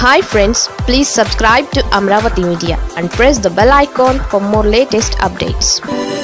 hi friends please subscribe to Amaravati media and press the bell icon for more latest updates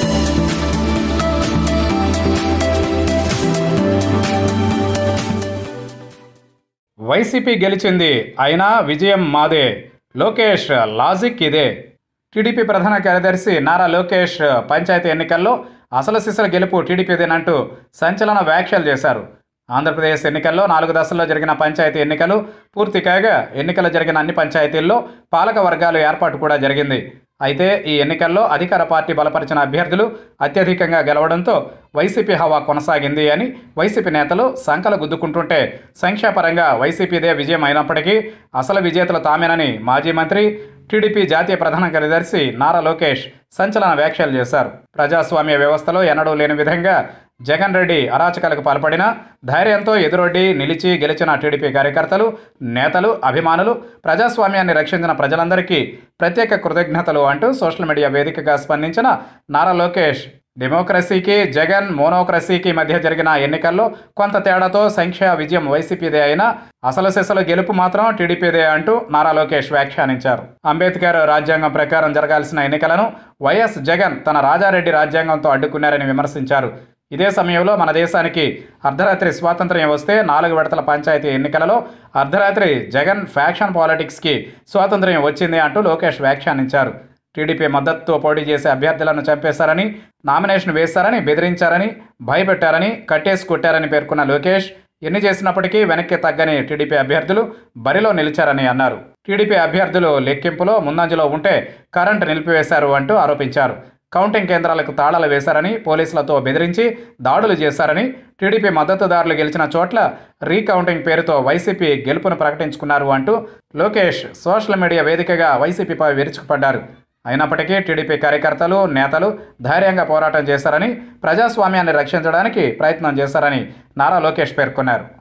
YCP గెలిచింది అయినా విజయం మాదే Lokesh logic ఇదే TDP ప్రధాన కార్యదర్శి నారా లోకేష్ పంచాయతీ ఎన్నికల్లో అసలు సిసల గెలుపు టీడీపీదేనంటూ సంచలన వ్యాఖ్యలు చేశారు ఆంధ్రప్రదేశ్ ఎన్నికల్లో నాలుగు దశల్లో జరిగిన పంచాయతీ ఎన్నికలు పూర్తి కాగా ఎన్నికలు జరిగిన అన్ని పంచాయతీల్లో పాలక వర్గాలు ఏర్పాటు కూడా జరిగింది అయితే ఈ ఎన్నికల్లో అధికార పార్టీ బలపరిచిన అభ్యర్థులు అత్యధికంగా గెలవడంతో వైసీపీ హవా కొనసాగింది అని వైసీపీ నేతలు సంకలు గుద్దుకుంటుంటే సంఖ్యాపరంగా వైసీపీదే విజయం అయినప్పటికీ అసలు విజేతలు తామేనని మాజీ మంత్రి టీడీపీ జాతీయ ప్రధాన కార్యదర్శి నారా లోకేష్ సంచలన వ్యాఖ్యలు చేశారు ప్రజాస్వామ్య వ్యవస్థలో ఎన్నడూ లేని విధంగా జగన్ రెడ్డి అరాచకాలకు పాల్పడిన ధైర్యంతో ఎదురొడ్డి నిలిచి గెలిచిన టీడీపీ కార్యకర్తలు నేతలు అభిమానులు ప్రజాస్వామ్యాన్ని రక్షించిన ప్రజలందరికీ ప్రత్యేక కృతజ్ఞతలు అంటూ సోషల్ మీడియా వేదికగా స్పందించిన నారా లోకేష్ డెమోక్రసీకి జగన్ మోనోక్రసీకి మధ్య జరిగిన ఎన్నికల్లో కొంత తేడాతో సంఖ్యా విజయం వైసీపీదే అయినా అసలు సెసలు గెలుపు మాత్రం టీడీపీదే అంటూ నారా లోకేష్ వ్యాఖ్యానించారు అంబేద్కర్ రాజ్యాంగం ప్రకారం జరగాల్సిన ఎన్నికలను వైఎస్ జగన్ తన రాజారెడ్డి రాజ్యాంగంతో అడ్డుకున్నారని విమర్శించారు ఇదే సమయంలో మన దేశానికి అర్ధరాత్రి స్వాతంత్ర్యం వస్తే నాలుగు విడతల పంచాయతీ ఎన్నికలలో అర్ధరాత్రి జగన్ ఫ్యాక్షన్ పాలిటిక్స్కి స్వాతంత్ర్యం వచ్చింది అంటూ లోకేష్ వ్యాఖ్యానించారు టీడీపీ మద్దతుతో పోటీ చేసే అభ్యర్థులను చంపేశారని నామినేషన్ వేశారని బెదిరించారని భయపెట్టారని కట్టేసి కొట్టారని పేర్కొన్న లోకేష్ ఎన్ని చేసినప్పటికీ వెనక్కి తగ్గని టీడీపీ అభ్యర్థులు బరిలో నిలిచారని అన్నారు టీడీపీ అభ్యర్థులు లెక్కింపులో ముందంజలో ఉంటే కరెంటు నిలిపివేశారు అంటూ ఆరోపించారు కౌంటింగ్ కేంద్రాలకు తాళాలు వేశారని పోలీసులతో బెదిరించి దాడులు చేశారని టీడీపీ మద్దతుదారులు గెలిచిన చోట్ల రీకౌంటింగ్ పేరుతో వైసీపీ గెలుపును ప్రకటించుకున్నారు అంటూ లోకేష్ సోషల్ మీడియా వేదికగా వైసీపీపై విరుచుకుపడ్డారు అయినప్పటికీ టీడీపీ కార్యకర్తలు నేతలు ధైర్యంగా పోరాటం చేశారని ప్రజాస్వామ్యాన్ని రక్షించడానికి ప్రయత్నం చేశారని నారా లోకేష్ పేర్కొన్నారు